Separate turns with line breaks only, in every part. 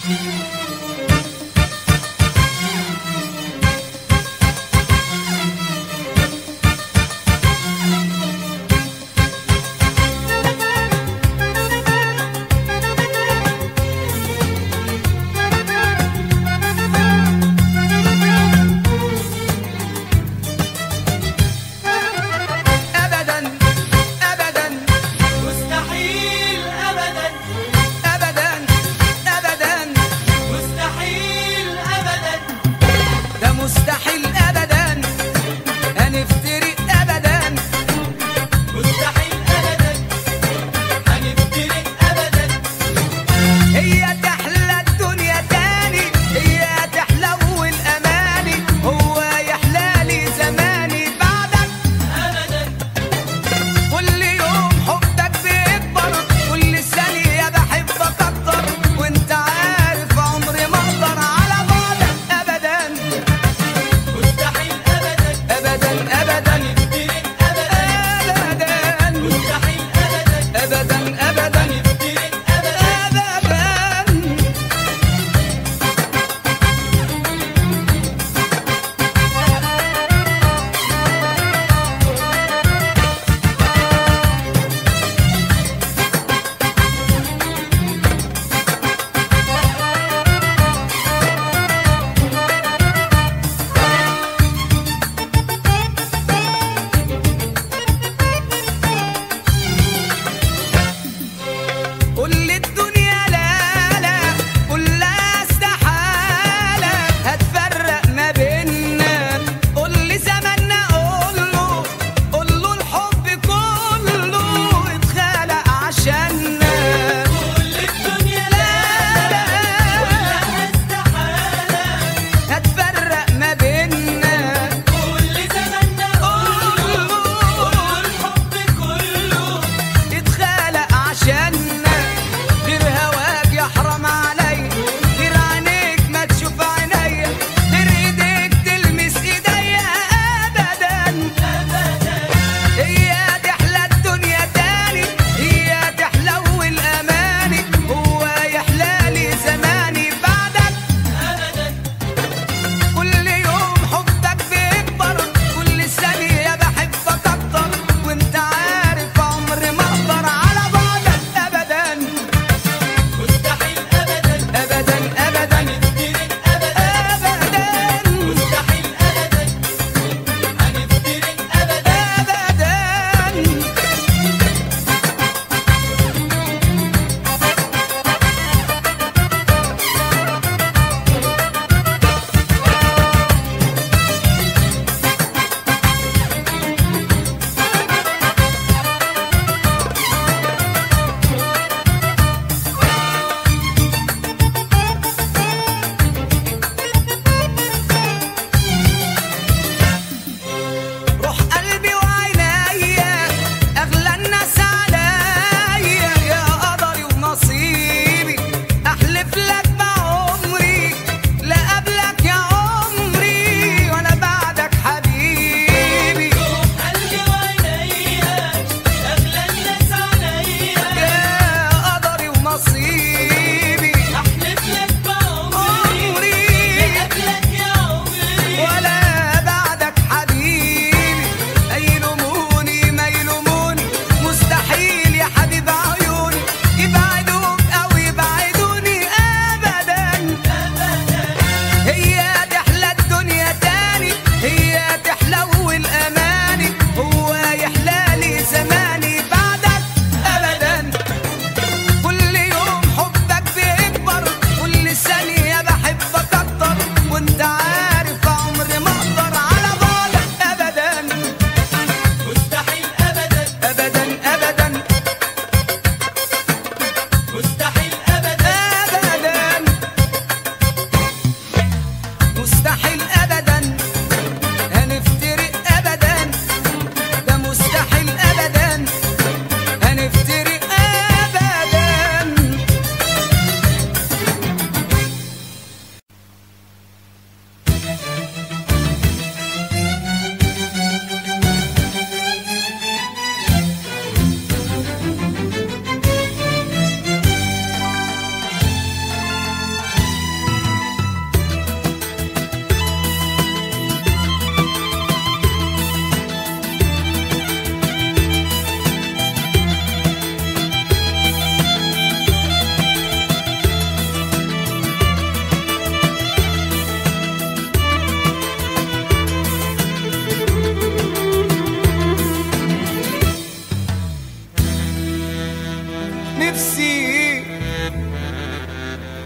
ابدا ابدا
مستحيل ابدا
ابدا ابدا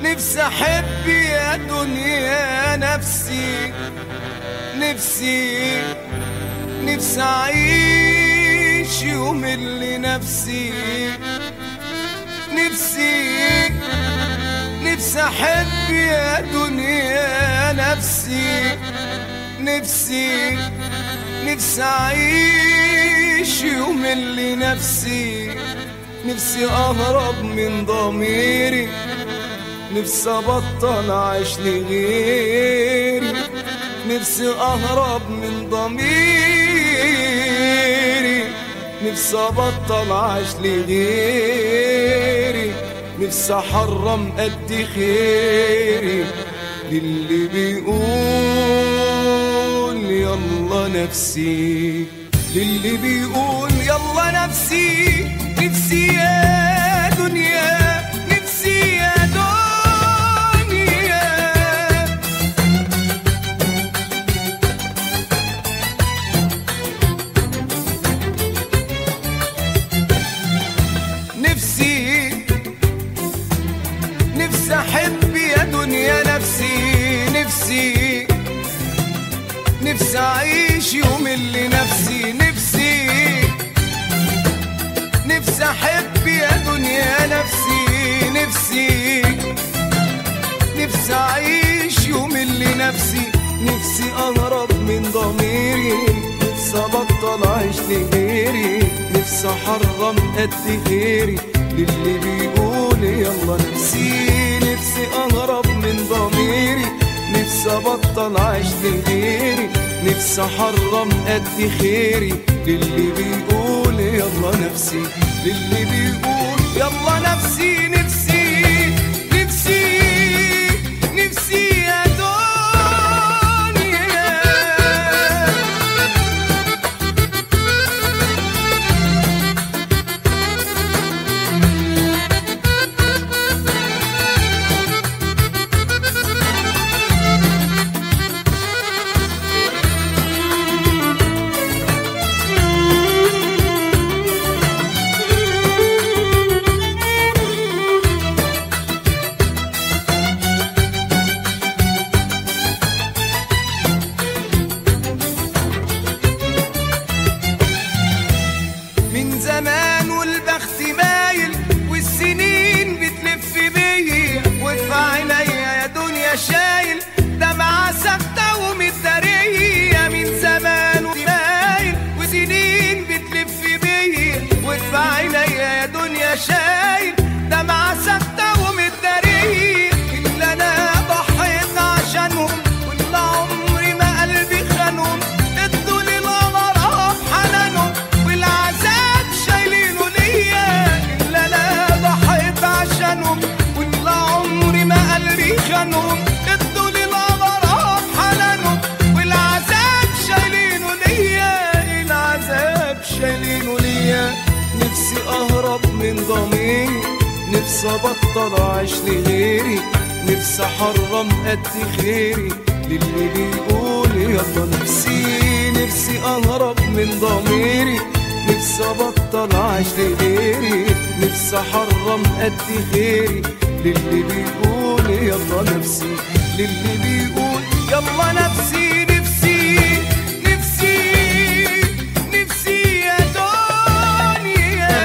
نفسي احب يا دنيا نفسي نفسي نفسي اعيش يوم اللي نفسي نفسي نفسي احب يا دنيا نفسي نفسي نفسي اعيش يوم اللي نفسي نفسي اهرب من ضميري نفسي ابطل اعيش لغيري نفسي اهرب من ضميري نفسي ابطل اعيش لغيري نفسي احرم قد خيري للي بيقول يلا نفسي للي بيقول يلا نفسي نفسي يا دنيا نفسي يا دنيا نفسي نفسي احب يا دنيا نفسي نفسي نفسي اعيش يوم اللي نفسي نفسي نفسي احب يا دنيا نفسي نفسي نفسي اعيش يوم اللي نفسي نفسي اهرب من ضميري نفسي ابطل اعيش لغيري نفسي احرم قد غيري للي بيقول يلا نفسي نفسي اهرب من ضميري نفسي ابطل اعيش لغيري نفسي احرم قد خيري للي بيقول يلا نفسي للي بيقول يلا نفسي نفسي نفسي نفسي يا دنيا من زمان والبخت مايل والسنين بتلف بيا وفي عينيا يا دنيا شايل دمعة ثابتة ومتدارية من زمان ومايل وسنين بتلف بيا وفي عينيا يا دنيا شايل دمعة ثابتة ومتدارية اللي أنا ضحيت عشانهم واللي عمري ما قلبي خانهم ادوا لي الغرام حنانهم والعذاب شايلينه ليا اللي انا ضحيت عشانهم واللي عمري ما قلبي خانهم ادوا لي الغرام حنانهم والعذاب شايلينه ليا العذاب شايلينه ليا نفسي اهرب من ضميري نفسي ابطل اعيش لغيري نفسي احرم قد خيري للي بيقول يلا نفسي نفسي اهرب من ضميري نفسي ابطل اعيش لغيري نفسي احرم قد خيري للي بيقول يلا نفسي للي بيقول يلا نفسي نفسي نفسي نفسي يا دنيا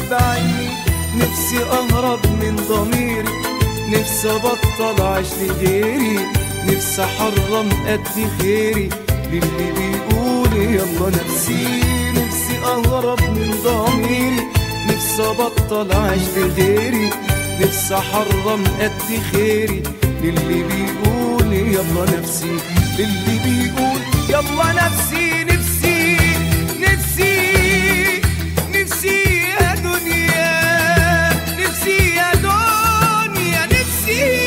بعيني نفسي اهرب من ضميري نفسي ابطل عيش لغيري نفسي احرم قد خيري للي بيقول يلا نفسي نفسي اهرب من ضميري نفسي ابطل عيش لغيري نفسي احرم قد خيري للي بيقول يلا نفسي للي بيقول يلا نفسي نفسي نفسي نفسي يا دنيا نفسي يا دنيا نفسي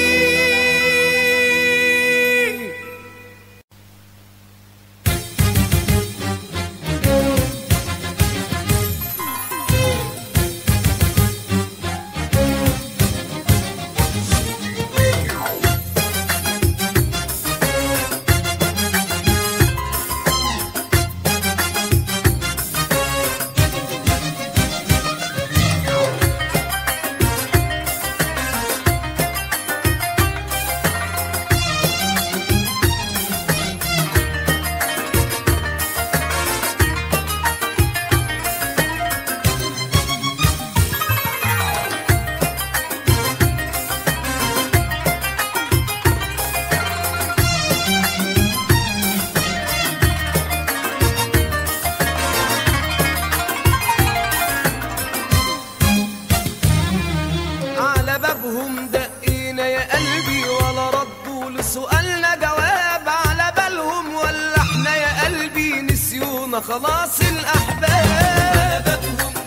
على بابهم دقينا يا قلبي ولا ردوا لسؤالنا جواب على بالهم ولا احنا يا قلبي نسيونا خلاص الاحباب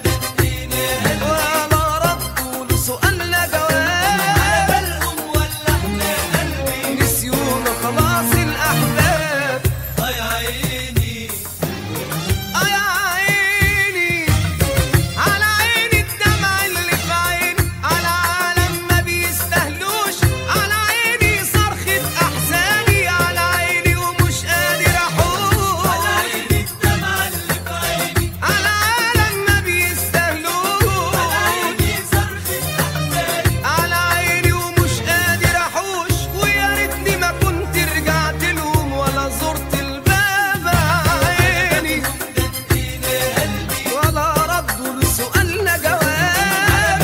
ولا ردوا لسؤالنا جواب نسيونا خلاص الاحباب آه يا عيني على عيني الدمع اللي في عيني على عالم ما بيستاهلوش على عيني صرخة أحزاني على عيني ومش قادر أحوش على عيني الدمع اللي في عيني على عالم ما بيستاهلوش على عيني صرخة أحزاني على عيني ومش قادر أحوش ويا ريتني ما كنت رجعت لهم ولا زرت الباب عيني ولا ردوا لسؤالنا جواب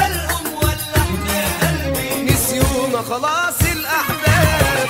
نسيونا خلاص الأحباب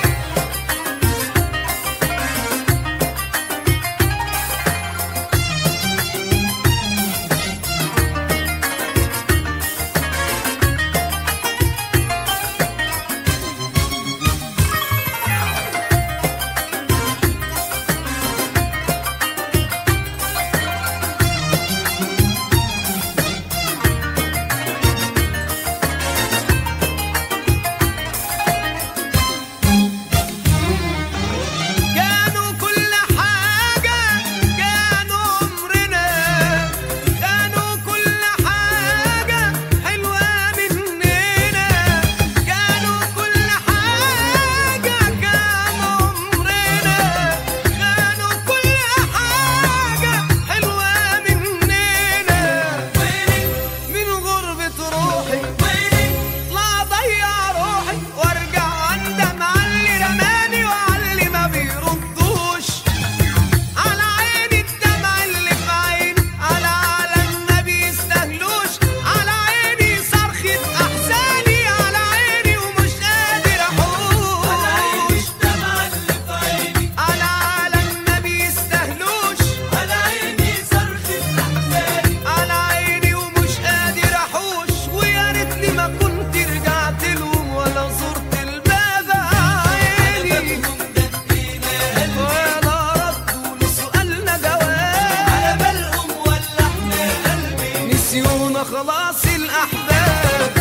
كانوا كل حاجة كانوا عمرنا كانوا كل حاجة حلوة مننا كانوا كل حاجة كانوا عمرنا كانوا كل حاجة حلوة مننا من غربة روحي لا ضيع روحي وارجع اندم على اللي رماني وعلى اللي ما بيردوش على عيني الدمع اللي في عيني على عالم ما بيستاهلوش على عيني صرخة احزاني على عيني ومش قادر احوش على عيني الدمع اللي في عيني على عالم ما بيستاهلوش على عيني صرخة احزاني على عيني ومش قادر احوش ويا ريتني ما كنت رجعت لهم ولا زرت الباب عيني ولا ردوا لسؤالنا جواب على بالهم ولا احنا قلبي نسيونا خلاص الاحباب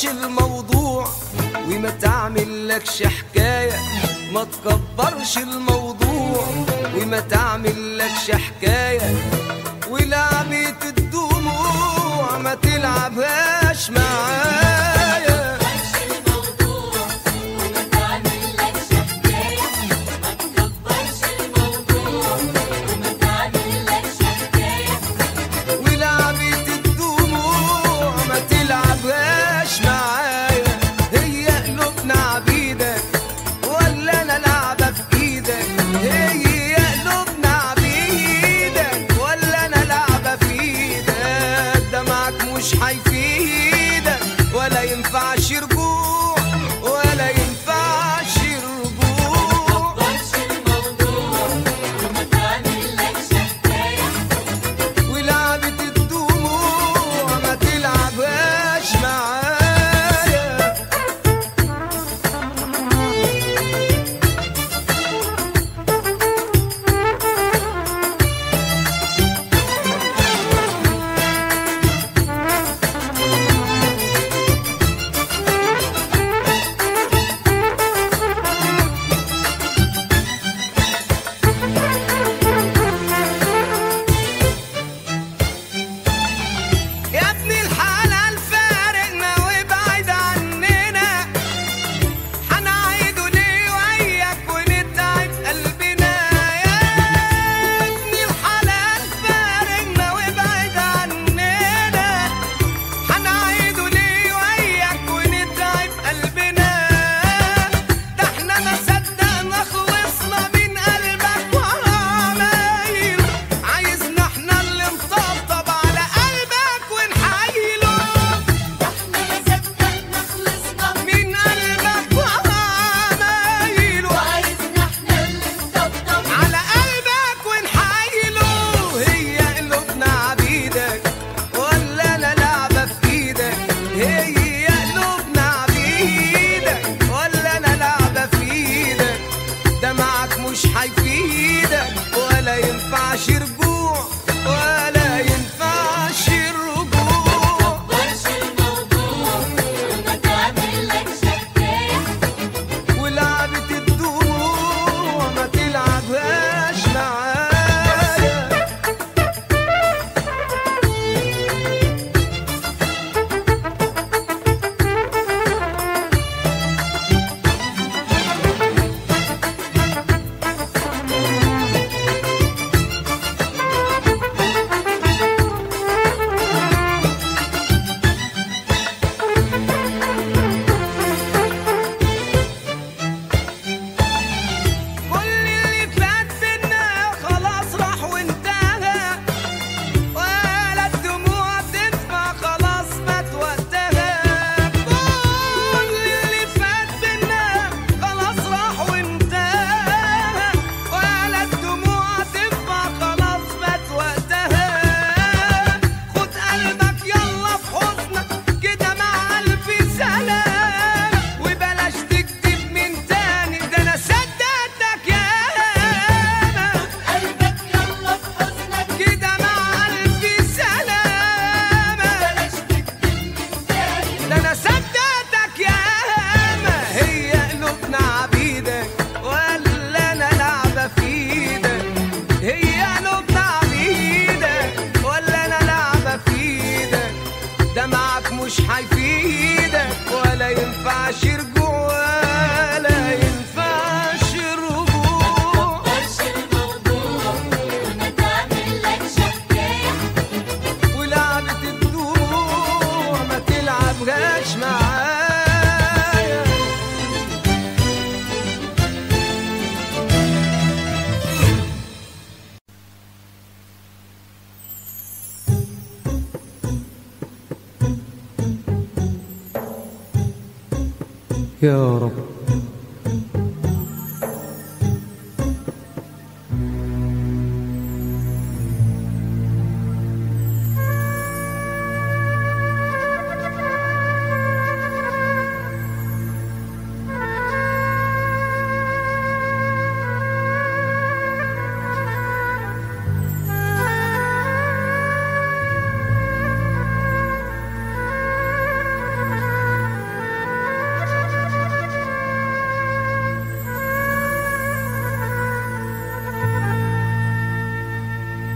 تكبرش الموضوع وما تعملكش حكاية ما تكبرش الموضوع وما تعملكش حكاية ولعبة الدموع ما تلعبهاش معايا ولعبة الدموع ما تلعبهاش معايا هي قلوبنا عبيدك ولا انا لعبة في ايدك هي قلوبنا عبيدك ولا انا لعبة في ايدك دمعك مش هيفيدك ولا ينفعش رجوع ولا ينفعش رجوع ولعبة الدموع ما تلعبهاش معايا يا ابن الحلال فارقنا وابعد عننا هنعيده ليه وياك ونتعب قلبنا يا ابن الحلال فارقنا وابعد عننا هنعيده ليه وياك ونتعب قلبنا ده احنا ما صدقنا خلصنا من قلبك وعمايل عايزنا احنا اللي نطبطب على قلبك ونحايله من قلبك وعمايله على قلبك ونحايله هي قلوبنا عبيدك ولا انا لعبة في ايدك هي قلوبنا عبيدك ولا انا لعبة في ايدك دمعك مش هيفيدك ولا ينفعش رجوع ولا ينفعش الرجوع ولعبة الدموع ما تلعبهاش معايا كل اللي فات بينا خلاص راح وانتهى ولا الدموع تنفع خلاص مات وقتها كل اللي فات بينا خلاص راح وانتهى ولا الدموع تنفع خلاص مات وقتها خد قلبك يلا في حضنك كده مع ألف سلام وبلاش تكتب من تاني ده أنا صدقتك يا كده مع ألف سلامة ده أنا صدقتك يا هي قلوبنا عبيدك ولا أنا لعبة في إيدك هي قلوبنا عبيدك ولا أنا لعبة في إيدك دمعك مش هيفيدك ولا ينفعش رجوع ولا ينفعش رجوع ولعبة الدموع ما تلعبهاش معايا
يا رب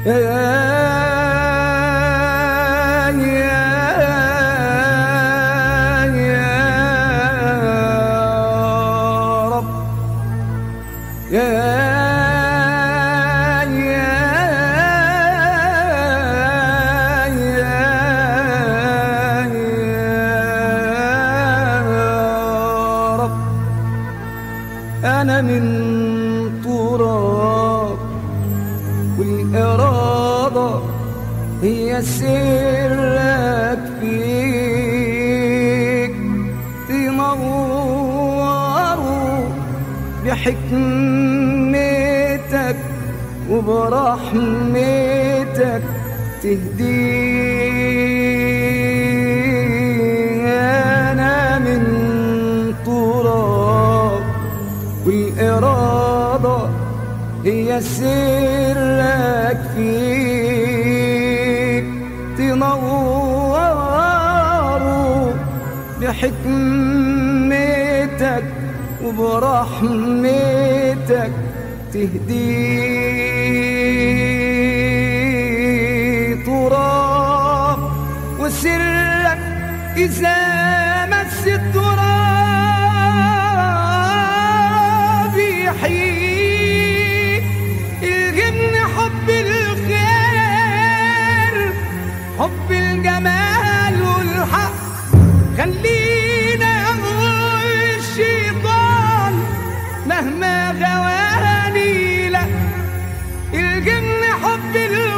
يا رب يا يا يا يا رب أنا من تراب والإرادة هي سرك فيك تنور بحكمتك وبرحمتك تهدي أنا من تراب والإرادة هي سرك فيك تنور بحكمتك وبرحمتك تهدي تراب وسرك إذا مس التراب يحييك الهمني حب الخير حب الجمال والحق خلينا أقول الشيطان مهما غواني لا الجن حب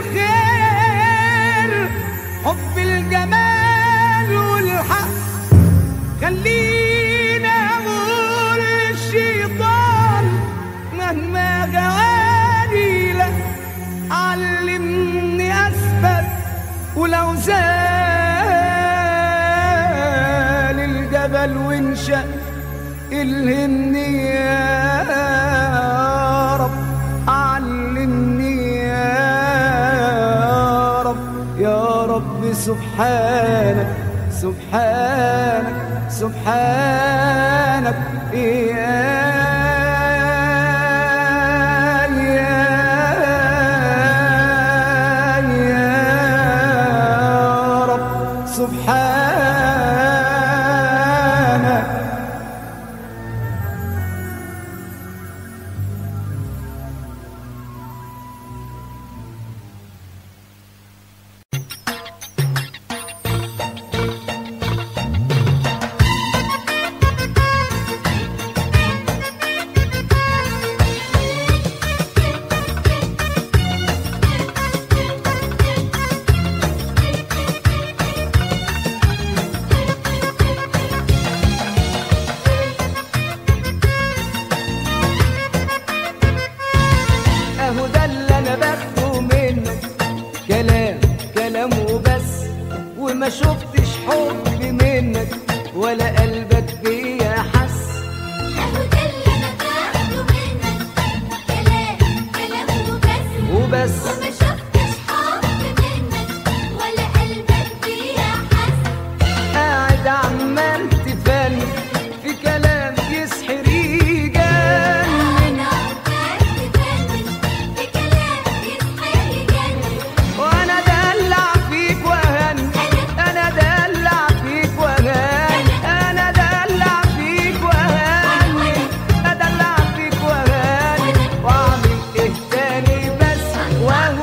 الخير حب الجمال والحق خلينا أقول الشيطان مهما غواني لا علمني أثبت ولو زال الجبل وانشأ الهمني يا رب علمني يا رب يا رب سبحانك سبحانك سبحانك يا يا يا رب سبحانك اهو ده اللي انا باخده منك كلام كلام وبس وما شفتش حب منك ولا قلبك بيا حس
اهو ده اللي انا باخده منك كلام كلام وبس
وبس
وما شفتش حب منك ولا قلبك فيها حس
قاعد عمال تفنن في كلام يسحر يجنن
انا عمال تفنن في كلام يسحر يجنن
وانا دلع فيك وهن انا دلع فيك وهن انا دلع فيك وهن ادلع فيك وهن واعمل ايه تاني بس وهن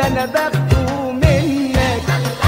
انا باخده منك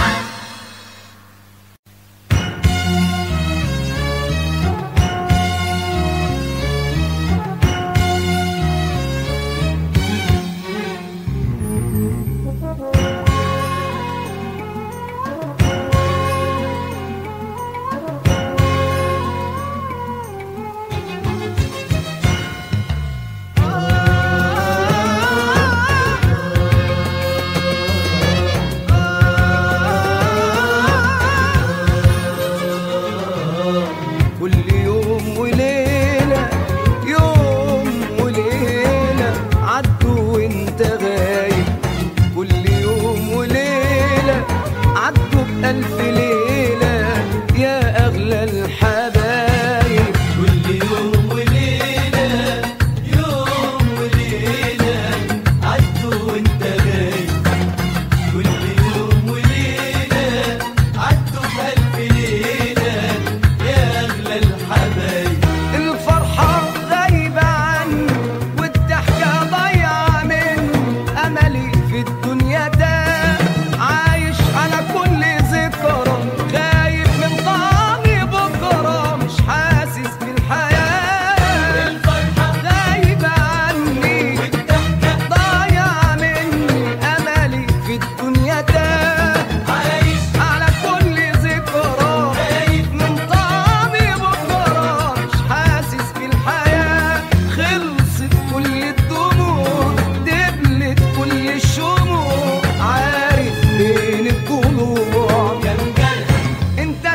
كل يوم وليلة يوم وليلة عدوا وانت غايب كل يوم وليلة عدوا بألف ليلة يا أغلى الحبايب
كل يوم وليلة يوم وليلة عدوا وانت غايب كل يوم وليلة عدوا بألف ليلة يا أغلى الحبايب
الفرحة غايبة عني والضحكة ضايعة مني أملي في الدنيا ده عايش على كل ذكرى خايف من طعمي بكرة مش حاسس بالحياة
الفرحة
غايبة عني
والضحكة
ضايعة مني أملي في الدنيا ده
عايش
على كل ذكرى
خايف
من طعمي بكرة مش حاسس بالحياة خلصت كل الدموع دبلت كل الشموع عارف بين الضلوع
كم جرح
انت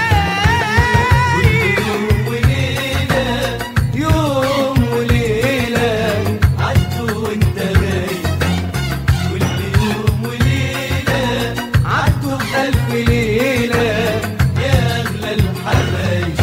سايب
يوم وليلة
يوم وليلة
عدوا وانت غايب كل يوم وليلة
عدوا بألف ليلة
يا أغلى الحبايب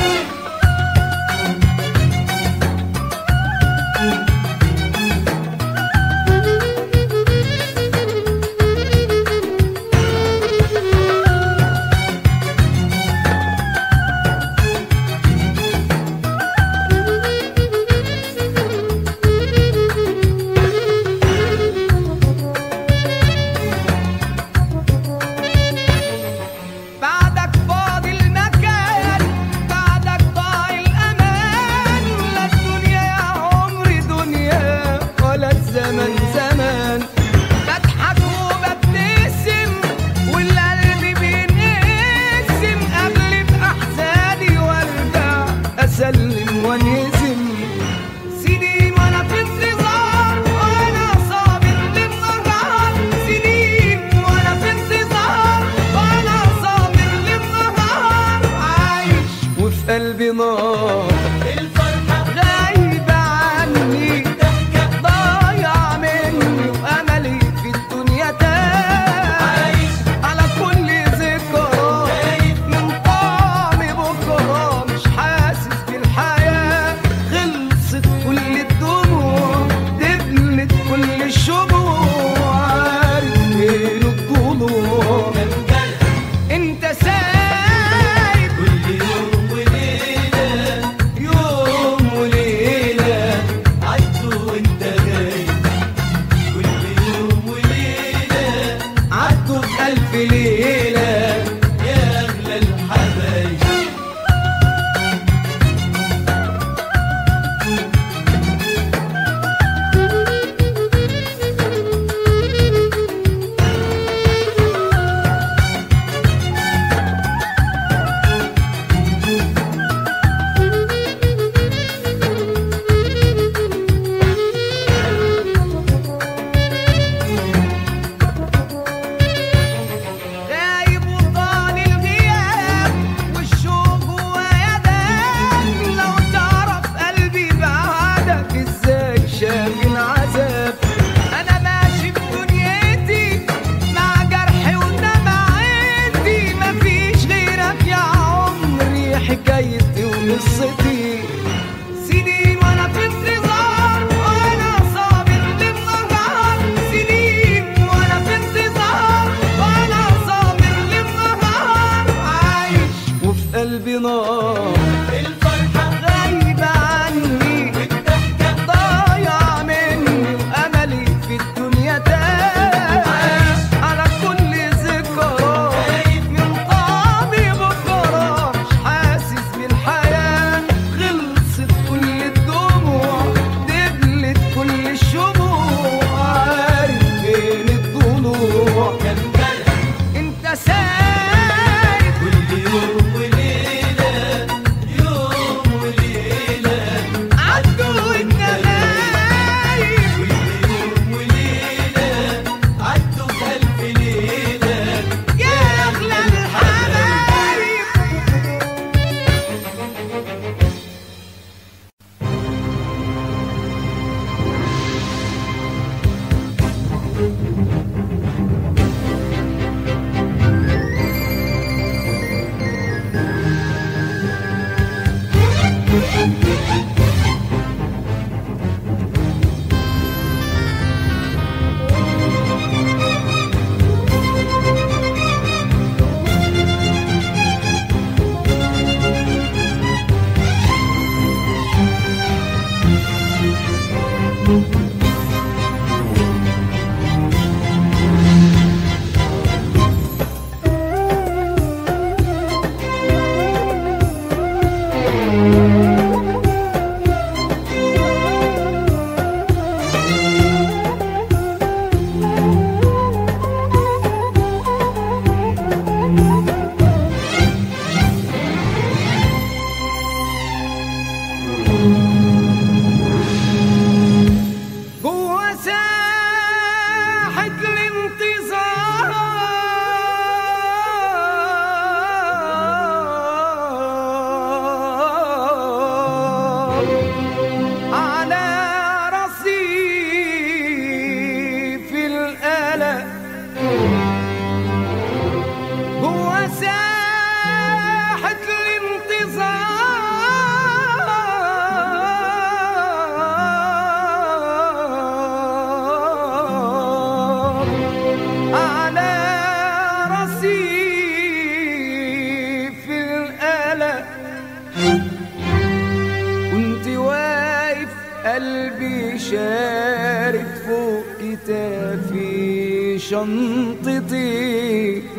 شارد فوق كتافي شنطتي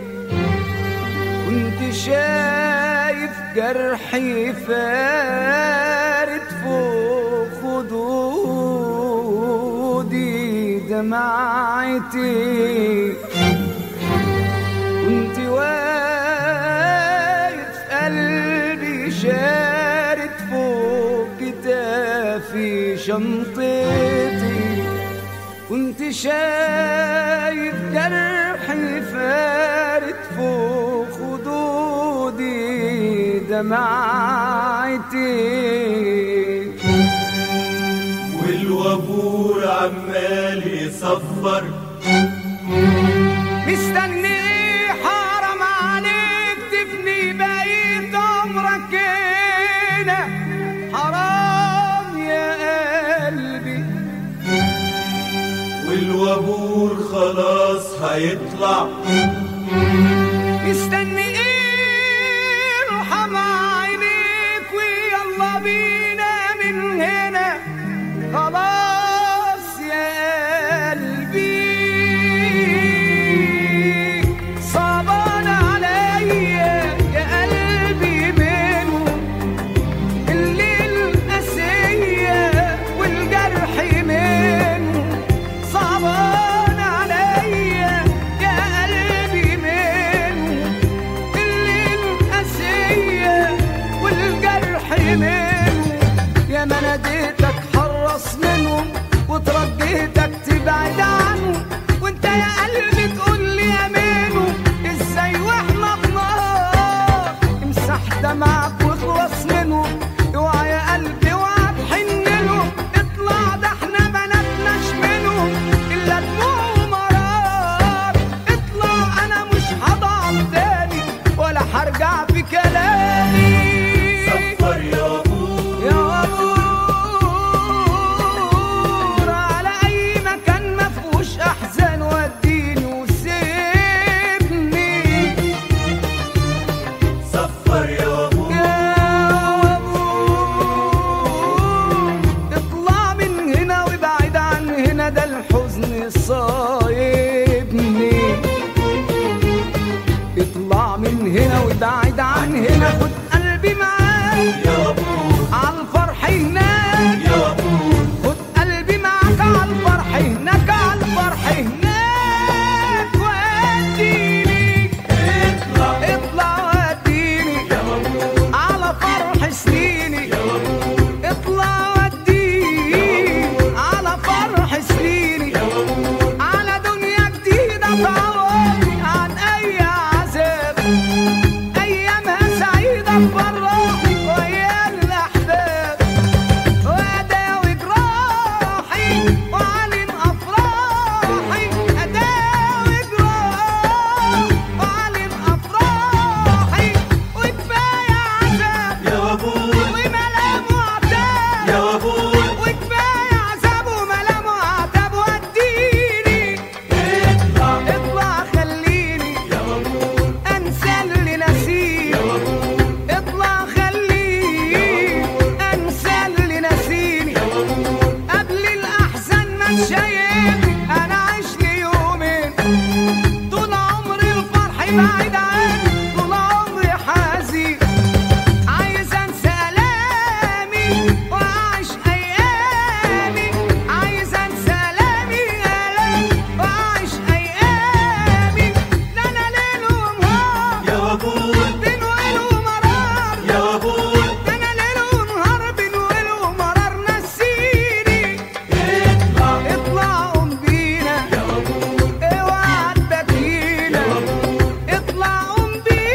كنت شايف جرحي فارد فوق خدودي دمعتي كنت واقف قلبي شارد فوق كتافي شنطتي كنت شايف جرحي فارد فوق خدودي دمعتي
والوابور عمال يصفر
مستني حرام عليك تفني بقيت عمرك هنا حرام يا قلبي
والوابور خلاص هيطلع
مستني ايه ارحم عينيك ويلا بينا من هنا خلاص يا قلبي صعبان عليا يا قلبي منه الليل قاسية والجرح منه صعبان عليا يا قلبي منه الليل قاسية والجرح منه يا ما ناديتك حرص منهم وترجيتك تبعد عنه وانت يا قلبي تقول لي يا منه ازاي واحنا في نار امسح دمعك واخلص منه اوعى يا قلبي اوعى تحن له اطلع ده احنا ما نبناش منه الا دموع ومرار اطلع انا مش هضعف تاني ولا هرجع في كلامي
صفر يا ابوه
يا أبور على أي مكان ما فيهوش أحزان وديني وسيبني
صفر يا ابوه
يا أبور اطلع من هنا وابعد عن هنا ده الحزن صايبني اطلع من هنا وابعد عن هنا خد قلبي معاك
يا ابوه
عالفرح هناك
يا ابوه
خد قلبي معاك على الفرح هناك على الفرح هناك وديني
اطلع
اطلع وديني
يا ابوه
على فرح سنيني
يا ابوه
اطلع وديني على فرح سنيني
يا ابوه
على دنيا جديدة تعوضني عن أي عذاب أيامها سعيدة تفرحني ويا الأحباب وأداوي جراحي وأعلن أفراحي أداوي جراحي وأعلن أفراحي وكفاية عذاب
يا ابوه
وملام وعتاب
يا ابوه
وكفاية عذاب وملام وعتاب وديني
اطلع
اطلع خليني
يا ابوه
انسى اللي نسيه
يا ابوه
اطلع خليني انسى اللي نسيني قبل الاحزان ما تشيبني انا عايش لي يومين طول عمري الفرح بعيد عني طول عمري حزين عايز انسى الامي واعيش ايامي عايز انسى الامي الامي واعيش ايامي لا انا ليل ونهار
يا ابوه
بين ويل ومرار
يا ابوه
ده انا ليل ونهار بين ويل ومرار نسيني
اطلع
اطلع قوم بينا
يا ابوه
اوعى تبكينا اطلع قوم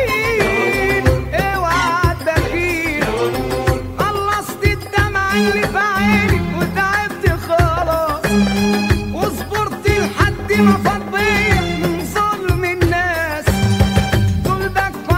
بينا اوعى تبكينا خلصت الدمع اللي في عيني وتعبت خلاص وصبرت لحد ما فاض بيا من ظلم الناس دول بكوا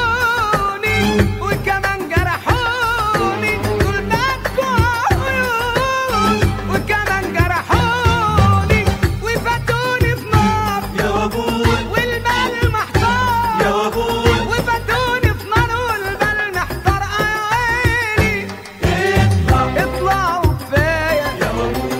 عيوني وكمان جرحوني دول بكوا عيوني وكمان جرحوني وفاتوني في نار
يا ابوه
والبال محتار
يا ابوه
وفاتوني في نار والبال محتار عيني
اطلع
اطلعوا كفايه
يا ابوه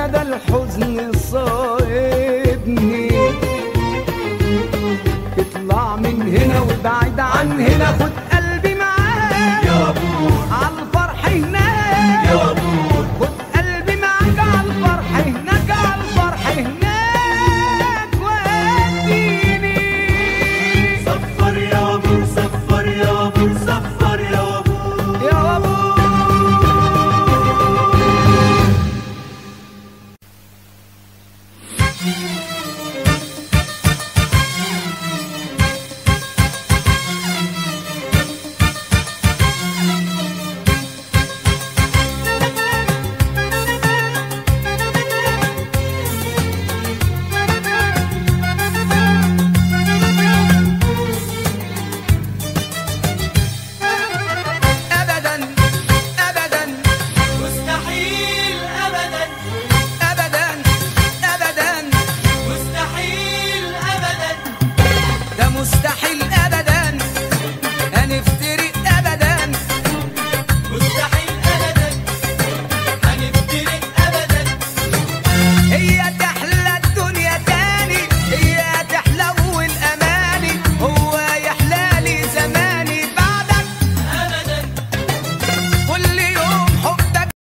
ده الحزن صايبني اطلع من هنا وابعد عن هنا خد قلبي معاك
يا بور
عالفرح هناك
يا بور
خد قلبي معاك عالفرح هناك عالفرح هناك وديني
صفر يا بور صفر يا بور صفر يا بور
يا ابو